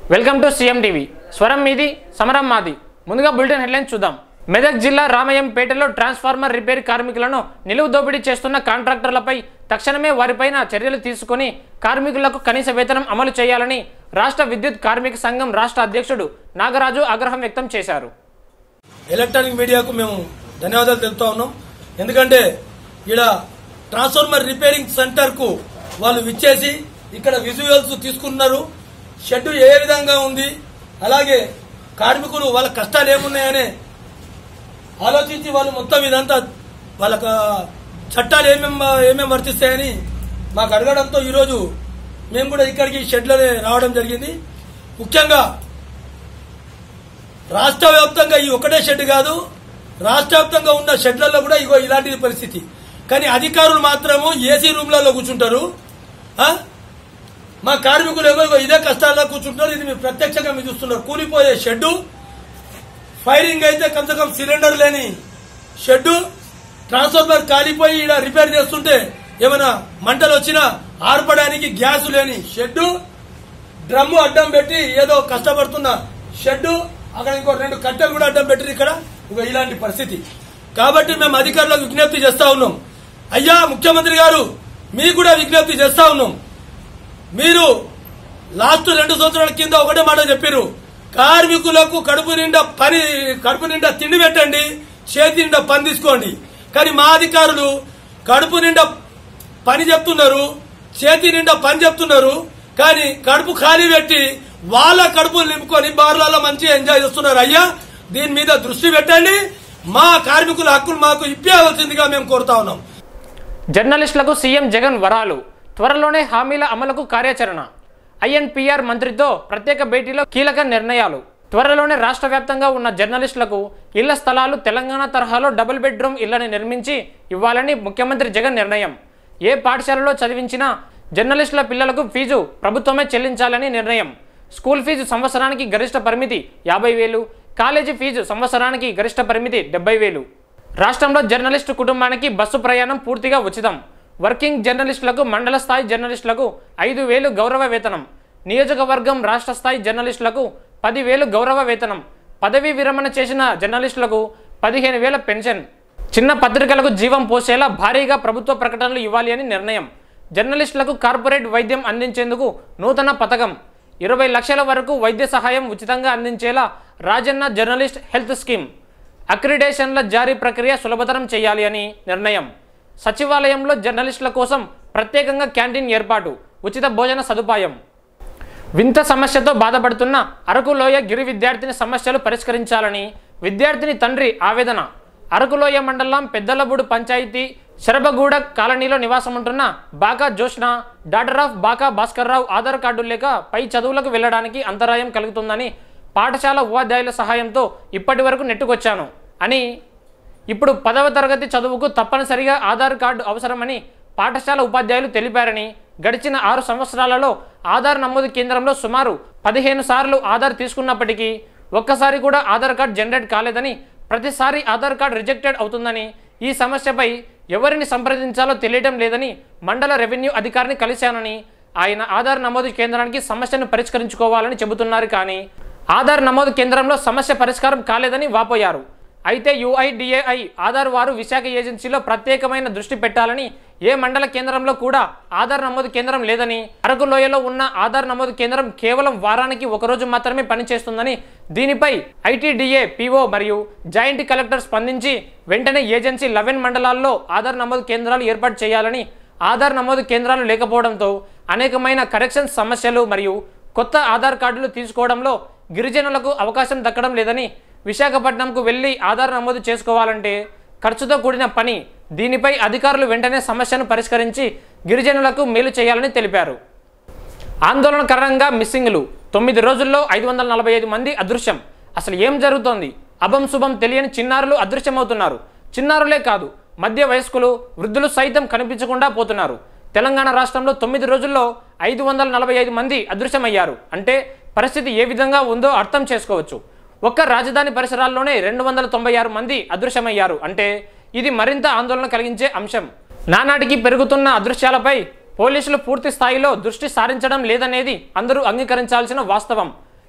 Welcome to CM TV స్వరం మీది సమరం మాది ముందుగా బులెటిన్ హెడ్లైన్స్ చూద్దాం మెదక్ జిల్లా రామయంపేటలో ట్రాన్స్ఫార్మర్ రిపేర్ కార్మికులను నిలువు దోపిడీ చేస్తున్న కాంట్రాక్టర్లపై తక్షణమే వారిపైన చర్యలు తీసుకుని కార్మికులకు కనీస వేతనం అమలు చేయాలని రాష్ట్ర విద్యుత్ కార్మిక సంఘం రాష్ట్ర అధ్యక్షుడు నాగరాజు ఆగ్రహం వ్యక్తం చేశారు ఎలక్ట్రానిక్ మీడియాకు మేము ధన్యవాదాలు తెలుపుతా ఉన్నాం ఎందుకంటే ఇక్కడ ట్రాన్స్ఫార్మర్ రిపేరింగ్ సెంటర్ కు వాళ్ళు విచ్చేసి ఇక్కడ విజువల్స్ తీసుకున్నారు షెడ్ ఏ విధంగా ఉంది అలాగే కార్మికులు వాళ్ళ కష్టాలు ఏమున్నాయనే ఆలోచించి వాళ్ళు మొత్తం ఇదంతా వాళ్ళకు చట్టాలు ఏమేమి ఏమేమి వర్తిస్తాయని మాకు అడగడంతో ఈరోజు మేము కూడా ఇక్కడికి షెడ్లోనే రావడం జరిగింది ముఖ్యంగా రాష్ట్ర వ్యాప్తంగా ఈ ఒకటే షెడ్ కాదు రాష్ట్ర వ్యాప్తంగా ఉన్న షెడ్లలో కూడా ఇగో ఇలాంటి పరిస్థితి కానీ అధికారులు మాత్రము ఏసీ రూమ్లలో కూర్చుంటారు ఆ? మా కార్మికులు ఏమో ఇగో ఇదే కష్టాల్లో కూర్చుంటారు ఇది మీరు ప్రత్యక్షంగా మీరు చూస్తున్నారు కూలిపోయే షెడ్డు ఫైరింగ్ అయితే కనీసం సిలిండర్ లేని షెడ్ ట్రాన్స్ఫార్మర్ కాలిపోయి ఈడ రిపేర్ చేస్తుంటే ఏమైనా మంటలు వచ్చినా ఆర్పడానికి గ్యాస్ లేని షెడ్ డ్రమ్ము అడ్డం పెట్టి ఏదో కష్టపడుతున్న షెడ్ అక్కడ ఇంకో రెండు కట్టెలు కూడా అడ్డం పెట్టిరు ఇక్కడ ఇక ఇలాంటి పరిస్థితి కాబట్టి మేము అధికారులకు విజ్ఞప్తి చేస్తా ఉన్నాం అయ్యా ముఖ్యమంత్రి గారు మీకు కూడా విజ్ఞప్తి చేస్తా ఉన్నాం మీరు లాస్ట్ రెండు సంవత్సరాల కింద ఒకటే మాట చెప్పారు కార్మికులకు కడుపు నిండా పని కడుపు నిండా తిండి పెట్టండి చేతి నిండా పని తీసుకోండి కానీ మా అధికారులు కడుపు నిండా పని చెప్తున్నారు చేతి నిండా పని చెప్తున్నారు కానీ కడుపు ఖాళీ పెట్టి వాళ్ళ కడుపులు నింపుకొని బార్లలో మంచిగా ఎంజాయ్ చేస్తున్నారు అయ్యా దీని మీద దృష్టి పెట్టండి మా కార్మికుల హక్కులు మాకు ఇప్పేయవలసిందిగా మేము కోరుతా ఉన్నాం జర్నలిస్టులకు సీఎం జగన్ వరాలు త్వరలోనే హామీల అమలుకు కార్యాచరణ ఐఎన్పిఆర్ మంత్రితో ప్రత్యేక భేటీలో కీలక నిర్ణయాలు త్వరలోనే రాష్ట్ర వ్యాప్తంగా ఉన్న జర్నలిస్టులకు ఇళ్ల స్థలాలు తెలంగాణ తరహాలో డబుల్ బెడ్రూమ్ ఇళ్లని నిర్మించి ఇవ్వాలని ముఖ్యమంత్రి జగన్ నిర్ణయం ఏ పాఠశాలలో చదివించినా జర్నలిస్టుల పిల్లలకు ఫీజు ప్రభుత్వమే చెల్లించాలని నిర్ణయం స్కూల్ ఫీజు సంవత్సరానికి గరిష్ట పరిమితి యాభై వేలు కాలేజీ ఫీజు సంవత్సరానికి గరిష్ట పరిమితి డెబ్బై వేలు రాష్ట్రంలో జర్నలిస్టు కుటుంబానికి బస్సు ప్రయాణం పూర్తిగా ఉచితం వర్కింగ్ జర్నలిస్టులకు మండల స్థాయి జర్నలిస్టులకు ఐదు వేలు గౌరవ వేతనం నియోజకవర్గం రాష్ట్ర స్థాయి జర్నలిస్టులకు పదివేలు గౌరవ వేతనం పదవీ విరమణ చేసిన జర్నలిస్టులకు పదిహేను వేల పెన్షన్ చిన్న పత్రికలకు జీవం పోసేలా భారీగా ప్రభుత్వ ప్రకటనలు ఇవ్వాలి అని నిర్ణయం జర్నలిస్టులకు కార్పొరేట్ వైద్యం అందించేందుకు నూతన పథకం ఇరవై లక్షల వరకు వైద్య సహాయం ఉచితంగా అందించేలా రాజన్న జర్నలిస్ట్ హెల్త్ స్కీమ్ అక్రిడేషన్ల జారీ ప్రక్రియ సులభతరం చేయాలి అని నిర్ణయం సచివాలయంలో జర్నలిస్టుల కోసం ప్రత్యేకంగా క్యాంటీన్ ఏర్పాటు ఉచిత భోజన సదుపాయం వింత సమస్యతో బాధపడుతున్న అరకులోయ గిరి విద్యార్థిని సమస్యలు పరిష్కరించాలని విద్యార్థిని తండ్రి ఆవేదన అరకులోయ మండలం పెద్దలబూడు పంచాయతీ శరభగూడ కాలనీలో నివాసం ఉంటున్న బాకా జోష్న డాటర్ ఆఫ్ బాకా భాస్కర్రావు ఆధార్ కార్డు లేక పై చదువులకు వెళ్ళడానికి అంతరాయం కలుగుతుందని పాఠశాల ఉపాధ్యాయుల సహాయంతో ఇప్పటి వరకు నెట్టుకొచ్చాను అని ఇప్పుడు పదవ తరగతి చదువుకు తప్పనిసరిగా ఆధార్ కార్డు అవసరమని పాఠశాల ఉపాధ్యాయులు తెలిపారని గడిచిన ఆరు సంవత్సరాలలో ఆధార్ నమోదు కేంద్రంలో సుమారు పదిహేను సార్లు ఆధార్ తీసుకున్నప్పటికీ ఒక్కసారి కూడా ఆధార్ కార్డ్ జనరేట్ కాలేదని ప్రతిసారి ఆధార్ కార్డ్ రిజెక్టెడ్ అవుతుందని ఈ సమస్యపై ఎవరిని సంప్రదించాలో తెలియడం లేదని మండల రెవెన్యూ అధికారిని కలిశానని ఆయన ఆధార్ నమోదు కేంద్రానికి సమస్యను పరిష్కరించుకోవాలని చెబుతున్నారు కానీ ఆధార్ నమోదు కేంద్రంలో సమస్య పరిష్కారం కాలేదని వాపోయారు అయితే యుఐడిఏఐ ఆధార్ వారు విశాఖ ఏజెన్సీలో ప్రత్యేకమైన దృష్టి పెట్టాలని ఏ మండల కేంద్రంలో కూడా ఆధార్ నమోదు కేంద్రం లేదని అరకు లోయలో ఉన్న ఆధార్ నమోదు కేంద్రం కేవలం వారానికి ఒకరోజు మాత్రమే పనిచేస్తుందని దీనిపై ఐటీడీఏ పీఓ మరియు జాయింట్ కలెక్టర్ స్పందించి వెంటనే ఏజెన్సీ లెవెన్ మండలాల్లో ఆధార్ నమోదు కేంద్రాలు ఏర్పాటు చేయాలని ఆధార్ నమోదు కేంద్రాలు లేకపోవడంతో అనేకమైన కరెక్షన్ సమస్యలు మరియు కొత్త ఆధార్ కార్డులు తీసుకోవడంలో గిరిజనులకు అవకాశం దక్కడం లేదని విశాఖపట్నంకు వెళ్ళి ఆధార్ నమోదు చేసుకోవాలంటే ఖర్చుతో కూడిన పని దీనిపై అధికారులు వెంటనే సమస్యను పరిష్కరించి గిరిజనులకు మేలు చేయాలని తెలిపారు ఆందోళన కారణంగా మిస్సింగ్లు తొమ్మిది రోజుల్లో ఐదు వందల నలభై ఐదు మంది అదృశ్యం అసలు ఏం జరుగుతోంది అభం శుభం తెలియని చిన్నారులు అదృశ్యమవుతున్నారు చిన్నారులే కాదు మధ్య వయస్కులు వృద్ధులు సైతం కనిపించకుండా పోతున్నారు తెలంగాణ రాష్ట్రంలో తొమ్మిది రోజుల్లో ఐదు వందల నలభై ఐదు మంది అదృశ్యమయ్యారు అంటే పరిస్థితి ఏ విధంగా ఉందో అర్థం చేసుకోవచ్చు ఒక్క రాజధాని పరిసరాల్లోనే రెండు వందల తొంభై ఆరు మంది అదృశ్యమయ్యారు అంటే ఇది మరింత ఆందోళన కలిగించే అంశం నానాటికి పెరుగుతున్న అదృశ్యాలపై పోలీసులు పూర్తి స్థాయిలో దృష్టి సారించడం లేదనేది అందరూ అంగీకరించాల్సిన వాస్తవం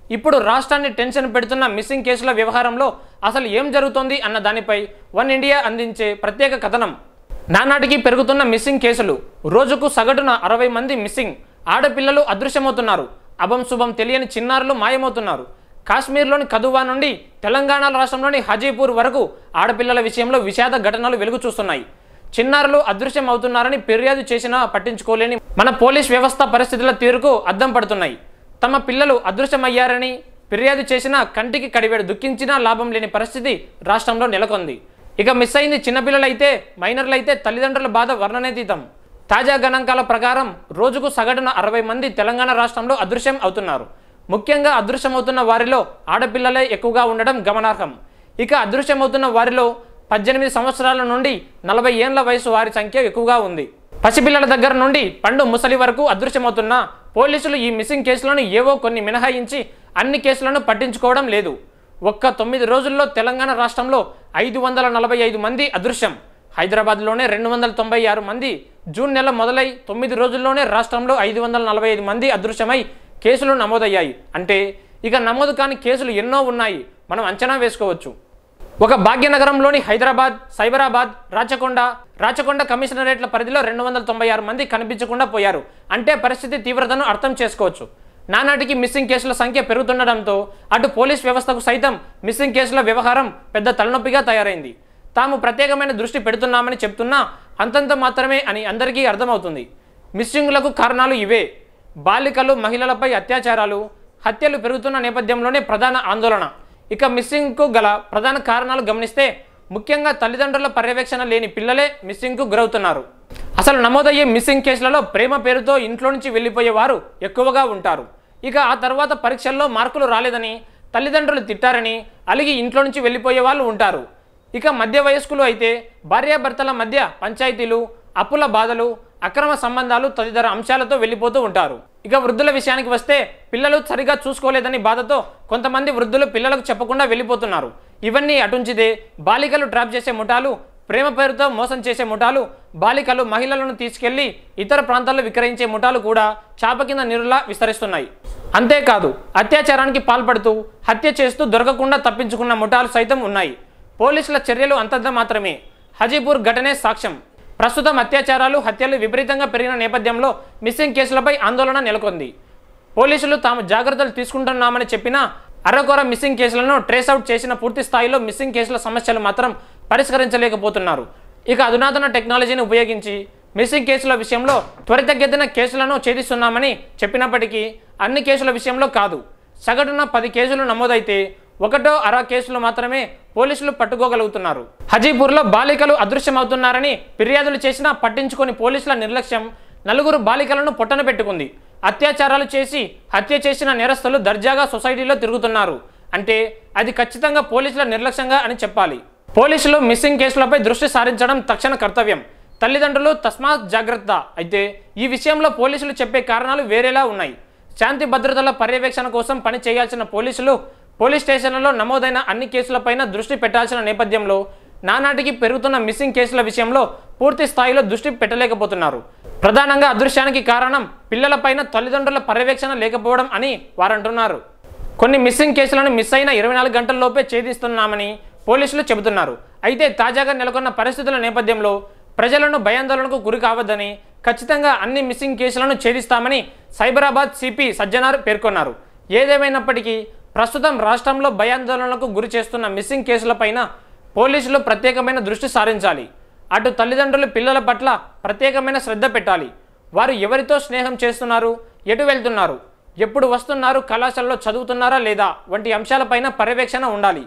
ఇప్పుడు రాష్ట్రాన్ని టెన్షన్ పెడుతున్న మిస్సింగ్ కేసుల వ్యవహారంలో అసలు ఏం జరుగుతోంది అన్న దానిపై వన్ ఇండియా అందించే ప్రత్యేక కథనం నానాటికి పెరుగుతున్న మిస్సింగ్ కేసులు రోజుకు సగటున అరవై మంది మిస్సింగ్ ఆడపిల్లలు అదృశ్యమవుతున్నారు అభం శుభం తెలియని చిన్నారులు మాయమవుతున్నారు కాశ్మీర్లోని కదువా నుండి తెలంగాణ రాష్ట్రంలోని హజీపూర్ వరకు ఆడపిల్లల విషయంలో విషాద ఘటనలు వెలుగు చూస్తున్నాయి చిన్నారులు అదృశ్యం అవుతున్నారని ఫిర్యాదు చేసినా పట్టించుకోలేని మన పోలీస్ వ్యవస్థ పరిస్థితుల తీరుకు అద్దం పడుతున్నాయి తమ పిల్లలు అదృశ్యమయ్యారని ఫిర్యాదు చేసినా కంటికి కడివేడు దుఃఖించినా లాభం లేని పరిస్థితి రాష్ట్రంలో నెలకొంది ఇక మిస్ అయింది చిన్నపిల్లలైతే మైనర్లైతే తల్లిదండ్రుల బాధ వర్ణనేతీతం తాజా గణాంకాల ప్రకారం రోజుకు సగటున అరవై మంది తెలంగాణ రాష్ట్రంలో అదృశ్యం అవుతున్నారు ముఖ్యంగా అదృశ్యమవుతున్న వారిలో ఆడపిల్లలే ఎక్కువగా ఉండడం గమనార్హం ఇక అదృశ్యమవుతున్న వారిలో పద్దెనిమిది సంవత్సరాల నుండి నలభై ఏండ్ల వయసు వారి సంఖ్య ఎక్కువగా ఉంది పసిపిల్లల దగ్గర నుండి పండు ముసలి వరకు అదృశ్యమవుతున్న పోలీసులు ఈ మిస్సింగ్ కేసులను ఏవో కొన్ని మినహాయించి అన్ని కేసులను పట్టించుకోవడం లేదు ఒక్క తొమ్మిది రోజుల్లో తెలంగాణ రాష్ట్రంలో ఐదు వందల నలభై ఐదు మంది అదృశ్యం హైదరాబాద్లోనే రెండు వందల తొంభై ఆరు మంది జూన్ నెల మొదలై తొమ్మిది రోజుల్లోనే రాష్ట్రంలో ఐదు వందల నలభై ఐదు మంది అదృశ్యమై కేసులు నమోదయ్యాయి అంటే ఇక నమోదు కాని కేసులు ఎన్నో ఉన్నాయి మనం అంచనా వేసుకోవచ్చు ఒక భాగ్యనగరంలోని హైదరాబాద్ సైబరాబాద్ రాచకొండ రాచకొండ కమిషనరేట్ల పరిధిలో రెండు వందల తొంభై ఆరు మంది కనిపించకుండా పోయారు అంటే పరిస్థితి తీవ్రతను అర్థం చేసుకోవచ్చు నానాటికి మిస్సింగ్ కేసుల సంఖ్య పెరుగుతుండడంతో అటు పోలీస్ వ్యవస్థకు సైతం మిస్సింగ్ కేసుల వ్యవహారం పెద్ద తలనొప్పిగా తయారైంది తాము ప్రత్యేకమైన దృష్టి పెడుతున్నామని చెప్తున్నా అంతంత మాత్రమే అని అందరికీ అర్థమవుతుంది మిస్సింగ్లకు కారణాలు ఇవే బాలికలు మహిళలపై అత్యాచారాలు హత్యలు పెరుగుతున్న నేపథ్యంలోనే ప్రధాన ఆందోళన ఇక మిస్సింగ్కు గల ప్రధాన కారణాలు గమనిస్తే ముఖ్యంగా తల్లిదండ్రుల పర్యవేక్షణ లేని పిల్లలే మిస్సింగ్కు గురవుతున్నారు అసలు నమోదయ్యే మిస్సింగ్ కేసులలో ప్రేమ పేరుతో ఇంట్లో నుంచి వెళ్ళిపోయే వారు ఎక్కువగా ఉంటారు ఇక ఆ తర్వాత పరీక్షల్లో మార్కులు రాలేదని తల్లిదండ్రులు తిట్టారని అలిగి ఇంట్లో నుంచి వెళ్ళిపోయే వాళ్ళు ఉంటారు ఇక మధ్య వయస్కులు అయితే భార్యాభర్తల మధ్య పంచాయతీలు అప్పుల బాధలు అక్రమ సంబంధాలు తదితర అంశాలతో వెళ్ళిపోతూ ఉంటారు ఇక వృద్ధుల విషయానికి వస్తే పిల్లలు సరిగా చూసుకోలేదని బాధతో కొంతమంది వృద్ధులు పిల్లలకు చెప్పకుండా వెళ్ళిపోతున్నారు ఇవన్నీ అటుంచితే బాలికలు ట్రాప్ చేసే ముఠాలు ప్రేమ పేరుతో మోసం చేసే ముఠాలు బాలికలు మహిళలను తీసుకెళ్లి ఇతర ప్రాంతాల్లో విక్రయించే ముఠాలు కూడా చాప కింద నీరులా విస్తరిస్తున్నాయి అంతేకాదు అత్యాచారానికి పాల్పడుతూ హత్య చేస్తూ దొరకకుండా తప్పించుకున్న ముఠాలు సైతం ఉన్నాయి పోలీసుల చర్యలు అంతంత మాత్రమే హజీపూర్ ఘటనే సాక్ష్యం ప్రస్తుతం అత్యాచారాలు హత్యలు విపరీతంగా పెరిగిన నేపథ్యంలో మిస్సింగ్ కేసులపై ఆందోళన నెలకొంది పోలీసులు తాము జాగ్రత్తలు తీసుకుంటున్నామని చెప్పినా అరకొర మిస్సింగ్ కేసులను ట్రేస్ అవుట్ చేసిన పూర్తి స్థాయిలో మిస్సింగ్ కేసుల సమస్యలు మాత్రం పరిష్కరించలేకపోతున్నారు ఇక అధునాతన టెక్నాలజీని ఉపయోగించి మిస్సింగ్ కేసుల విషయంలో త్వరితగతిన కేసులను ఛేదిస్తున్నామని చెప్పినప్పటికీ అన్ని కేసుల విషయంలో కాదు సగటున పది కేసులు నమోదైతే ఒకటో అర కేసులు మాత్రమే పోలీసులు పట్టుకోగలుగుతున్నారు హజీపూర్లో బాలికలు అదృశ్యమవుతున్నారని ఫిర్యాదులు చేసినా పట్టించుకొని పోలీసుల నిర్లక్ష్యం నలుగురు బాలికలను పొట్టన పెట్టుకుంది అత్యాచారాలు చేసి హత్య చేసిన నేరస్తులు దర్జాగా సొసైటీలో తిరుగుతున్నారు అంటే అది ఖచ్చితంగా పోలీసుల నిర్లక్ష్యంగా అని చెప్పాలి పోలీసులు మిస్సింగ్ కేసులపై దృష్టి సారించడం తక్షణ కర్తవ్యం తల్లిదండ్రులు తస్మాత్ జాగ్రత్త అయితే ఈ విషయంలో పోలీసులు చెప్పే కారణాలు వేరేలా ఉన్నాయి శాంతి భద్రతల పర్యవేక్షణ కోసం పని చేయాల్సిన పోలీసులు పోలీస్ స్టేషన్లలో నమోదైన అన్ని కేసులపైన దృష్టి పెట్టాల్సిన నేపథ్యంలో నానాటికి పెరుగుతున్న మిస్సింగ్ కేసుల విషయంలో పూర్తి స్థాయిలో దృష్టి పెట్టలేకపోతున్నారు ప్రధానంగా అదృశ్యానికి కారణం పిల్లలపైన తల్లిదండ్రుల పర్యవేక్షణ లేకపోవడం అని వారంటున్నారు కొన్ని మిస్సింగ్ కేసులను మిస్ అయిన ఇరవై నాలుగు గంటల్లోపే ఛేదిస్తున్నామని పోలీసులు చెబుతున్నారు అయితే తాజాగా నెలకొన్న పరిస్థితుల నేపథ్యంలో ప్రజలను భయాందోళనకు గురి కావద్దని ఖచ్చితంగా అన్ని మిస్సింగ్ కేసులను ఛేదిస్తామని సైబరాబాద్ సిపి సజ్జనార్ పేర్కొన్నారు ఏదేమైనప్పటికీ ప్రస్తుతం రాష్ట్రంలో భయాందోళనలకు గురి చేస్తున్న మిస్సింగ్ కేసులపైన పోలీసులు ప్రత్యేకమైన దృష్టి సారించాలి అటు తల్లిదండ్రులు పిల్లల పట్ల ప్రత్యేకమైన శ్రద్ధ పెట్టాలి వారు ఎవరితో స్నేహం చేస్తున్నారు ఎటు వెళ్తున్నారు ఎప్పుడు వస్తున్నారు కళాశాలలో చదువుతున్నారా లేదా వంటి అంశాలపైన పర్యవేక్షణ ఉండాలి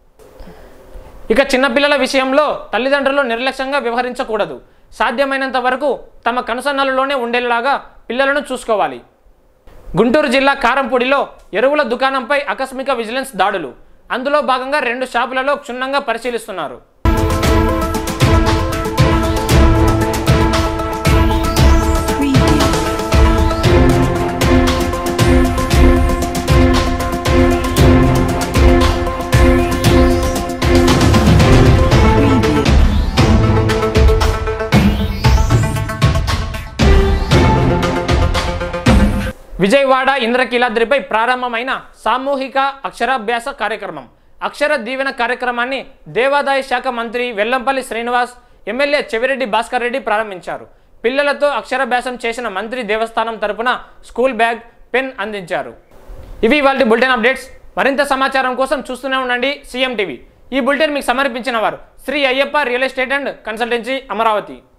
ఇక చిన్నపిల్లల విషయంలో తల్లిదండ్రులు నిర్లక్ష్యంగా వ్యవహరించకూడదు సాధ్యమైనంత వరకు తమ కనుసన్నలలోనే ఉండేలాగా పిల్లలను చూసుకోవాలి గుంటూరు జిల్లా కారంపూడిలో ఎరువుల దుకాణంపై ఆకస్మిక విజిలెన్స్ దాడులు అందులో భాగంగా రెండు షాపులలో క్షుణ్ణంగా పరిశీలిస్తున్నారు విజయవాడ ఇంద్రకీలాద్రిపై ప్రారంభమైన సామూహిక అక్షరాభ్యాస కార్యక్రమం అక్షర దీవెన కార్యక్రమాన్ని దేవాదాయ శాఖ మంత్రి వెల్లంపల్లి శ్రీనివాస్ ఎమ్మెల్యే చెవిరెడ్డి భాస్కర్ రెడ్డి ప్రారంభించారు పిల్లలతో అక్షరాభ్యాసం చేసిన మంత్రి దేవస్థానం తరపున స్కూల్ బ్యాగ్ పెన్ అందించారు ఇవి వాళ్ళ బులెటిన్ అప్డేట్స్ మరింత సమాచారం కోసం చూస్తూనే ఉండండి సీఎం టీవీ ఈ బులెటిన్ మీకు సమర్పించిన వారు Shri Ayyappa real estate and consultancy Amaravati